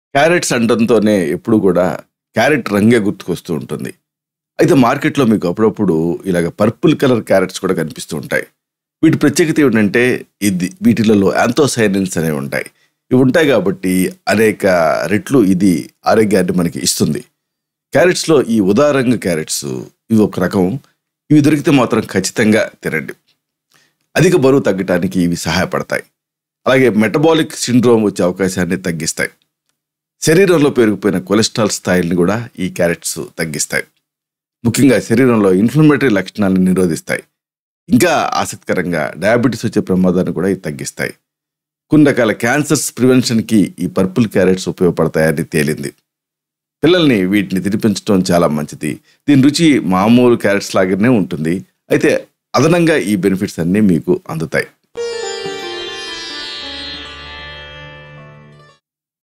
carrots అంటంతోనే ఎప్పుడు కూడా carrot రంగే గుర్తుకొస్తూ ఉంటుంది అయితే మార్కెట్లో మీకు అప్పుడప్పుడు ఇలాగ పర్పుల్ కలర్ క్యారెట్స్ కూడా కనిపిస్తూ ఉంటాయి వీటి ప్రత్యేకత ఏమిటంటే ఇది వీటిలలో యాంతోసైనిన్స్ అనేవి ఉంటాయి ఇవి ఉంటాయి కాబట్టి అనేక రెట్లు ఇది ఆరోగ్యాన్ని మనకి ఇస్తుంది క్యారెట్స్లో ఈ ఉదారంగ క్యారెట్స్ ఇవి ఒక రకం ఇవి దొరికితే మాత్రం ఖచ్చితంగా తినండి అధిక బరువు తగ్గటానికి ఇవి సహాయపడతాయి అలాగే మెటబాలిక్ సిండ్రోమ్ వచ్చే అవకాశాన్ని తగ్గిస్తాయి శరీరంలో పెరిగిపోయిన కొలెస్ట్రాల్ స్థాయిల్ని కూడా ఈ క్యారెట్స్ తగ్గిస్తాయి ముఖ్యంగా శరీరంలో ఇన్ఫ్లమేటరీ లక్షణాలను నిరోధిస్తాయి ఇంకా ఆసక్తికరంగా డయాబెటీస్ వచ్చే ప్రమాదాన్ని కూడా ఇవి తగ్గిస్తాయి కొన్ని రకాల క్యాన్సర్స్ ప్రివెన్షన్కి ఈ పర్పుల్ క్యారెట్స్ ఉపయోగపడతాయని తేలింది పిల్లల్ని వీటిని తినిపించడం చాలా మంచిది దీని రుచి మామూలు క్యారెట్స్ లాగానే ఉంటుంది అయితే అదనంగా ఈ బెనిఫిట్స్ అన్నీ మీకు అందుతాయి